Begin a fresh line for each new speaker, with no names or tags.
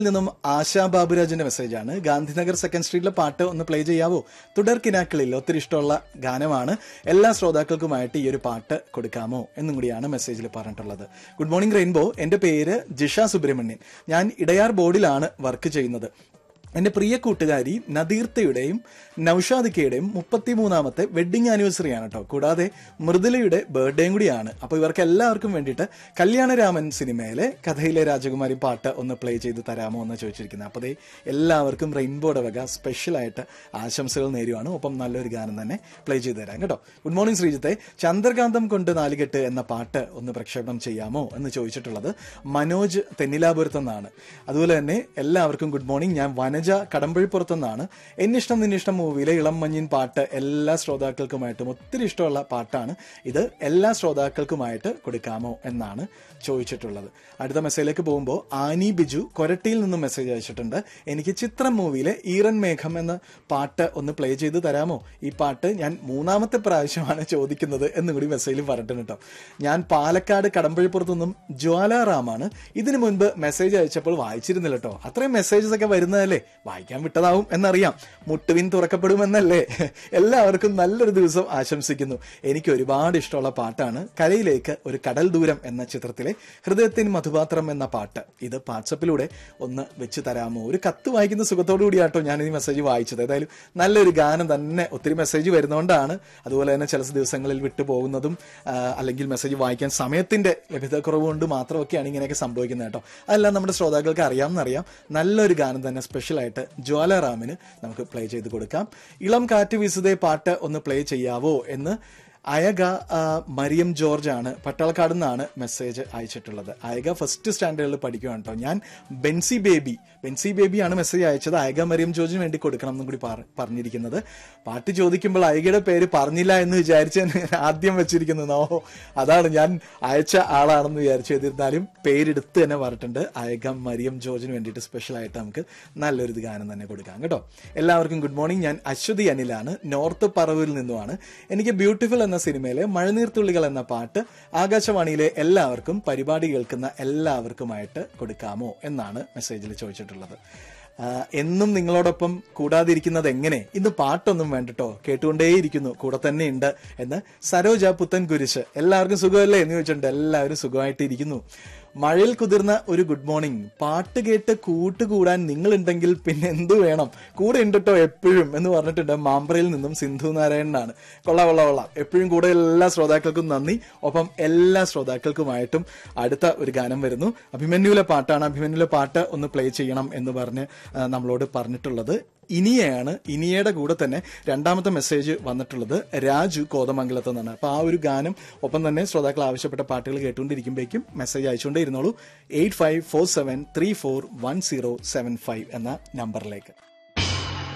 നിന്നും ആശാ ബാബുരാജിന്റെ മെസ്സേജാണ് ഗാന്ധിനഗർ സെക്കൻഡ് സ്ട്രീറ്റിലെ പാട്ട് ഒന്ന് പ്ലേ ചെയ്യാവോ തുടർ കിനാക്കളിൽ ഒത്തിരി ഇഷ്ടമുള്ള ഗാനമാണ് എല്ലാ ശ്രോതാക്കൾക്കുമായിട്ട് ഈ ഒരു പാട്ട് കൊടുക്കാമോ എന്നും കൂടിയാണ് മെസ്സേജിൽ പറഞ്ഞിട്ടുള്ളത് ഗുഡ് മോർണിംഗ് റെയിൻബോ എന്റെ പേര് ജിഷ സുബ്രഹ്മണ്യൻ ഞാൻ ഇടയാർ ബോർഡിലാണ് വർക്ക് ചെയ്യുന്നത് എന്റെ പ്രിയ കൂട്ടുകാരി നദീർത്തയുടെയും നൌഷാദിക്കയുടെയും മുപ്പത്തിമൂന്നാമത്തെ വെഡിങ് ആനിവേഴ്സറി ആണ് കേട്ടോ കൂടാതെ മൃദുലയുടെ ബർത്ത്ഡേയും കൂടിയാണ് അപ്പോൾ ഇവർക്ക് എല്ലാവർക്കും വേണ്ടിയിട്ട് കല്യാണരാമൻ സിനിമയിലെ കഥയിലെ രാജകുമാരി പാട്ട് ഒന്ന് പ്ലേ ചെയ്ത് തരാമോ എന്ന് ചോദിച്ചിരിക്കുന്നത് അപ്പോൾ ദേ എല്ലാവർക്കും റെയിൻബോയുടെ വക സ്പെഷ്യലായിട്ട് ആശംസകൾ നേരുവാണ് ഒപ്പം നല്ലൊരു ഗാനം തന്നെ പ്ലേ ചെയ്ത് തരാം കേട്ടോ ഗുഡ് മോർണിംഗ് ശ്രീജിത്തെ ചന്ദ്രകാന്തം കൊണ്ട് നാലുകെട്ട് എന്ന പാട്ട് ഒന്ന് പ്രക്ഷേപണം ചെയ്യാമോ എന്ന് ചോദിച്ചിട്ടുള്ളത് മനോജ് തെന്നിലാപുരത്തു നിന്നാണ് അതുപോലെ തന്നെ എല്ലാവർക്കും ഗുഡ് മോർണിംഗ് ഞാൻ വനജ കടമ്പഴിപ്പുറത്തു നിന്നാണ് എന്നിഷ്ടം നിന്നിഷ്ടം മൂവിയിലെ ഇളം മഞ്ഞിൻ പാട്ട് എല്ലാ ശ്രോതാക്കൾക്കുമായിട്ടും ഒത്തിരി ഇഷ്ടമുള്ള പാട്ടാണ് ഇത് എല്ലാ ശ്രോതാക്കൾക്കുമായിട്ട് കൊടുക്കാമോ എന്നാണ് ചോദിച്ചിട്ടുള്ളത് അടുത്ത മെസ്സേജിലേക്ക് പോകുമ്പോൾ ആനി ബിജു കൊരട്ടിയിൽ നിന്നും മെസ്സേജ് അയച്ചിട്ടുണ്ട് എനിക്ക് ചിത്രം മൂവിയിലെ ഈറൻ മേഘം എന്ന പാട്ട് ഒന്ന് പ്ലേ ചെയ്ത് തരാമോ ഈ പാട്ട് ഞാൻ മൂന്നാമത്തെ പ്രാവശ്യമാണ് ചോദിക്കുന്നത് എന്നും കൂടി മെസ്സേജിൽ പറഞ്ഞിട്ടുണ്ട് കേട്ടോ ഞാൻ പാലക്കാട് കടമ്പഴിപ്പുറത്തു നിന്നും ജ്വാലാറാമാണ് ഇതിനു മുൻപ് മെസ്സേജ് അയച്ചപ്പോൾ വായിച്ചിരുന്നില്ല കേട്ടോ അത്രയും മെസ്സേജസ് ഒക്കെ വരുന്നതല്ലേ വായിക്കാൻ വിട്ടതാവും എന്നറിയാം മുട്ടുവിൻ തുറക്കപ്പെടുമെന്നല്ലേ എല്ലാവർക്കും നല്ലൊരു ദിവസം ആശംസിക്കുന്നു എനിക്ക് ഒരുപാട് ഇഷ്ടമുള്ള പാട്ടാണ് കരയിലേക്ക് ഒരു കടൽ ദൂരം എന്ന ചിത്രത്തിലെ ഹൃദയത്തിൻ മധുപാത്രം എന്ന പാട്ട് ഇത് വാട്സപ്പിലൂടെ ഒന്ന് വെച്ച് തരാമോ ഒരു കത്ത് വായിക്കുന്ന സുഖത്തോടു കൂടിയാട്ടോ ഞാൻ ഈ മെസ്സേജ് വായിച്ചത് ഏതായാലും നല്ലൊരു ഗാനം തന്നെ ഒത്തിരി മെസ്സേജ് വരുന്നതുകൊണ്ടാണ് അതുപോലെ തന്നെ ചില ദിവസങ്ങളിൽ വിട്ടു പോകുന്നതും ആ, അല്ലെങ്കിൽ മെസ്സേജ് വായിക്കാൻ സമയത്തിന്റെ ലഭ്യതക്കുറവ് കൊണ്ട് മാത്രമൊക്കെയാണ് ഇങ്ങനെയൊക്കെ സംഭവിക്കുന്നത് കേട്ടോ അതെല്ലാം നമ്മുടെ ശ്രോതാക്കൾക്ക് അറിയാമെന്നറിയാം നല്ലൊരു ഗാനം തന്നെ സ്പെഷ്യലായിട്ട് ജ്വാലറാമിന് നമുക്ക് പ്ലേ ചെയ്ത് കൊടുക്കാം ഇളം കാറ്റ് വീസുതേ പാട്ട് ഒന്ന് പ്ലേ ചെയ്യാവോ എന്ന് അയക ആ, മരിയം ജോർജ് ആണ് പട്ടാളക്കാട് നിന്നാണ് മെസ്സേജ് അയച്ചിട്ടുള്ളത് അയക ഫസ്റ്റ് സ്റ്റാൻഡേർഡിൽ പഠിക്കുകയാണ് കേട്ടോ ഞാൻ ബെൻസി ബേബി ബെൻസി ബേബിയാണ് മെസ്സേജ് അയച്ചത് അയക മരിയം ജോർജിന് വേണ്ടി കൊടുക്കണം എന്നും കൂടി പറ- പറഞ്ഞിരിക്കുന്നത് പാട്ട് ചോദിക്കുമ്പോൾ അയകയുടെ പേര് പറഞ്ഞില്ല എന്ന് വിചാരിച്ച് ഞാൻ ആദ്യം വെച്ചിരിക്കുന്നത് ഓ അതാണ് ഞാൻ അയച്ച ആളാണെന്ന് വിചാരിച്ചു എന്നിരുന്നാലും പേരെടുത്ത് തന്നെ പറഞ്ഞിട്ടുണ്ട് അയക മരിയം ജോർജിന് വേണ്ടിയിട്ട് സ്പെഷ്യൽ ആയിട്ട് നമുക്ക് നല്ലൊരു ഇത് ഗാനം തന്നെ കൊടുക്കാം കേട്ടോ എല്ലാവർക്കും ഗുഡ് മോർണിംഗ് ഞാൻ അശ്വതി അനിലാണ് നോർത്ത് പറവൂരിൽ നിന്നുമാണ് എനിക്ക് ബ്യൂട്ടിഫുൾ എന്ന സിനിമയിലെ മഴനീർത്തുള്ളികൾ എന്ന പാട്ട് ആകാശവാണിയിലെ എല്ലാവർക്കും പരിപാടി കേൾക്കുന്ന എല്ലാവർക്കുമായിട്ട് കൊടുക്കാമോ എന്നാണ് മെസ്സേജിൽ ചോദിച്ചിട്ടുള്ളത് ആ, എന്നും നിങ്ങളോടൊപ്പം കൂടാതിരിക്കുന്നത് എങ്ങനെ ഇന്ന് പാട്ടൊന്നും വേണ്ടട്ടോ കേട്ടുകൊണ്ടേയിരിക്കുന്നു കൂടെ തന്നെ ഉണ്ട് എന്ന് സരോജ പുത്തൻ കുരിശ് എല്ലാവർക്കും സുഖമല്ലേ എന്ന് ചോദിച്ചിട്ടുണ്ട് എല്ലാവരും സുഖമായിട്ട് ഇരിക്കുന്നു മഴയിൽ കുതിർന്ന ഒരു ഗുഡ് മോർണിംഗ് പാട്ട് കേട്ട് കൂട്ടുകൂടാൻ നിങ്ങളുണ്ടെങ്കിൽ പിന്നെ എന്തു വേണം കൂടെ ഉണ്ട് കേട്ടോ എപ്പോഴും എന്ന് പറഞ്ഞിട്ടുണ്ട് മാമ്പ്രയിൽ നിന്നും സിന്ധു നാരായണനാണ് കൊള്ളാം കൊള്ളാം കൊള്ളാം എപ്പോഴും കൂടെ എല്ലാ ശ്രോതാക്കൾക്കും നന്ദി ഒപ്പം എല്ലാ ശ്രോതാക്കൾക്കുമായിട്ടും അടുത്ത ഒരു ഗാനം വരുന്നു അഭിമന്യുവിലെ പാട്ടാണ് അഭിമന്യുവിലെ പാട്ട് ഒന്ന് പ്ലേ ചെയ്യണം എന്ന് പറഞ്ഞ് ആ, നമ്മളോട് പറഞ്ഞിട്ടുള്ളത് ഇനിയാണ് ഇനിയയുടെ കൂടെ തന്നെ രണ്ടാമത്തെ മെസ്സേജ് വന്നിട്ടുള്ളത് രാജു കോതമംഗലത്ത് നിന്നാണ് അപ്പൊ ആ ഒരു ഗാനം ഒപ്പം തന്നെ ശ്രോതാക്കൾ ആവശ്യപ്പെട്ട പാട്ടുകൾ കേട്ടുകൊണ്ടിരിക്കുമ്പോഴേക്കും മെസ്സേജ് അയച്ചുകൊണ്ടേ ഇരുന്നോളൂ eight five four seven three four one zero seven five എന്ന നമ്പറിലേക്ക്